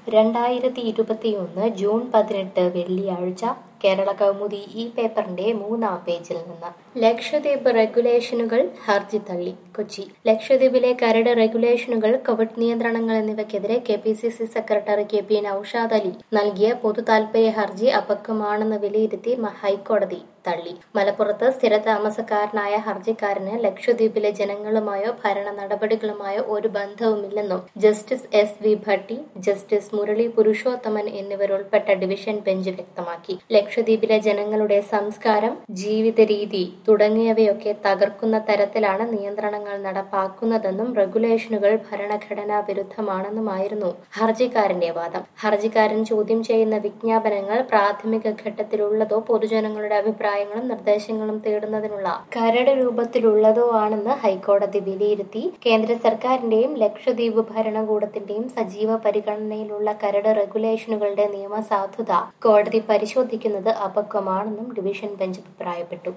രണ്ടായിരത്തി ഇരുപത്തിയൊന്ന് ജൂൺ പതിനെട്ട് വെള്ളിയാഴ്ച കേരള കൗമുദി ഈ പേപ്പറിന്റെ മൂന്നാം പേജിൽ നിന്ന് ലക്ഷദ്വീപ് റെഗുലേഷനുകൾ ഹർജി തള്ളി കൊച്ചി ലക്ഷദ്വീപിലെ കരട് റെഗുലേഷനുകൾ കോവിഡ് നിയന്ത്രണങ്ങൾ എന്നിവയ്ക്കെതിരെ K P C C secretary K P Naushad Ali നൽകിയ പൊതു താൽപര്യ ഹർജി അപക്വമാണെന്ന് വിലയിരുത്തി മ- ഹൈക്കോടതി തള്ളി മലപ്പുറത്ത് സ്ഥിരതാമസക്കാരനായ ഹർജിക്കാരന് ലക്ഷദ്വീപിലെ ജനങ്ങളുമായോ ഭരണ നടപടികളുമായോ ഒരു ബന്ധവുമില്ലെന്നും justice S V Bhatti justice Murali Purushothaman എന്നിവരുൾപ്പെട്ട ഡിവിഷൻ ബെഞ്ച് വ്യക്തമാക്കി ലക്ഷദ്വീപിലെ ജനങ്ങളുടെ സംസ്കാരം ജീവിത രീതി തുടങ്ങിയവയൊക്കെ തകർക്കുന്ന തരത്തിലാണ് നിയന്ത്രണങ്ങൾ നടപ്പാക്കുന്നതെന്നും റെഗുലേഷനുകൾ ഭരണഘടനാ വിരുദ്ധമാണെന്നുമായിരുന്നു ഹർജിക്കാരന്റെ വാദം ഹർജിക്കാരൻ ചോദ്യം ചെയ്യുന്ന വിജ്ഞാപനങ്ങൾ പ്രാഥമിക ഘട്ടത്തിലുള്ളതോ പൊതുജനങ്ങളുടെ അഭിപ്രായങ്ങളും നിർദ്ദേശങ്ങളും തേടുന്നതിനുള്ള കരട് രൂപത്തിലുള്ളതോ ആണെന്ന് ഹൈക്കോടതി വിലയിരുത്തി കേന്ദ്ര സർക്കാരിന്റെയും ലക്ഷദ്വീപ് ഭരണകൂടത്തിന്റെയും സജീവ പരിഗണനയിലുള്ള കരട് റെഗുലേഷനുകളുടെ നിയമസാധുത കോടതി പരിശോധിക്കുന്നത് അപക്വമാണെന്നും ഡിവിഷൻ ബെഞ്ച് അഭിപ്രായപ്പെട്ടു